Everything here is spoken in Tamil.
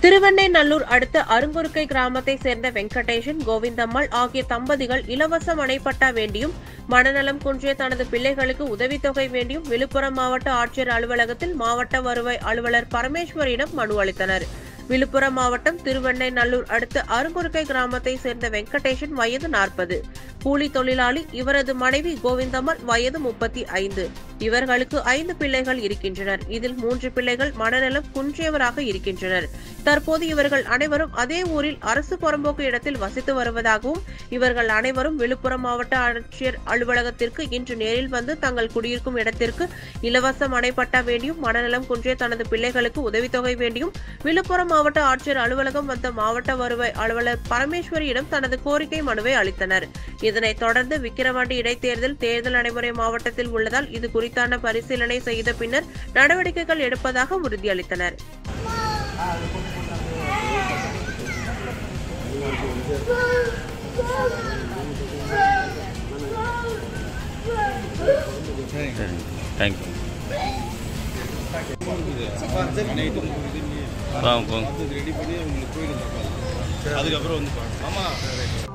திருவெண்ணைநல்லூர் அடுத்த அருங்குறுக்கை கிராமத்தை சேர்ந்த வெங்கடேசன் கோவிந்தம்மாள் ஆகிய தம்பதிகள் இலவச மனைப்பட்டா வேண்டியும் மனநலம் குன்றிய தனது பிள்ளைகளுக்கு உதவித்தொகை வேண்டியும் விழுப்புரம் மாவட்ட ஆட்சியர் அலுவலகத்தில் மாவட்ட வருவாய் அலுவலர் பரமேஸ்வரியிடம் மனு அளித்தனர் விழுப்புரம் மாவட்டம் திருவெண்ணைநல்லூர் அடுத்த அருங்குறுக்கை கிராமத்தை சேர்ந்த வெங்கடேசன் வயது நாற்பது கூலி தொழிலாளி இவரது மனைவி கோவிந்தம்மாள் வயது முப்பத்தி ஐந்து இவர்களுக்கு ஐந்து பிள்ளைகள் இருக்கின்றனர் இதில் மூன்று பிள்ளைகள் மனநலம் குன்றியவராக இருக்கின்றனர் தற்போது இவர்கள் அனைவரும் அதே ஊரில் அரசு புறம்போக்கு இடத்தில் வசித்து வருவதாகவும் இவர்கள் அனைவரும் விழுப்புரம் மாவட்ட ஆட்சியர் அலுவலகத்திற்கு இன்று நேரில் வந்து தங்கள் குடியிருக்கும் இடத்திற்கு இலவச மனைப்பட்டா வேண்டியும் மனநலம் குன்றிய தனது பிள்ளைகளுக்கு உதவித்தொகை வேண்டியும் விழுப்புரம் மாவட்ட ஆட்சியர் அலுவலகம் வந்த மாவட்ட வருவாய் அலுவலர் பரமேஸ்வரியிடம் தனது கோரிக்கை மனுவை அளித்தனர் இதனைத் தொடர்ந்து விக்கிரவாண்டி இடைத்தேர்தல் தேர்தல் நடைமுறை மாவட்டத்தில் உள்ளதால் இது குறித்தான பரிசீலனை செய்த பின்னர் நடவடிக்கைகள் எடுப்பதாக உறுதியளித்தனர் சரி தேங்க்யூ வாங்க போங்க ரெடி பண்ணி உங்களுக்கு கோயிலுக்கு அதுக்கப்புறம் வந்து ஆமாம்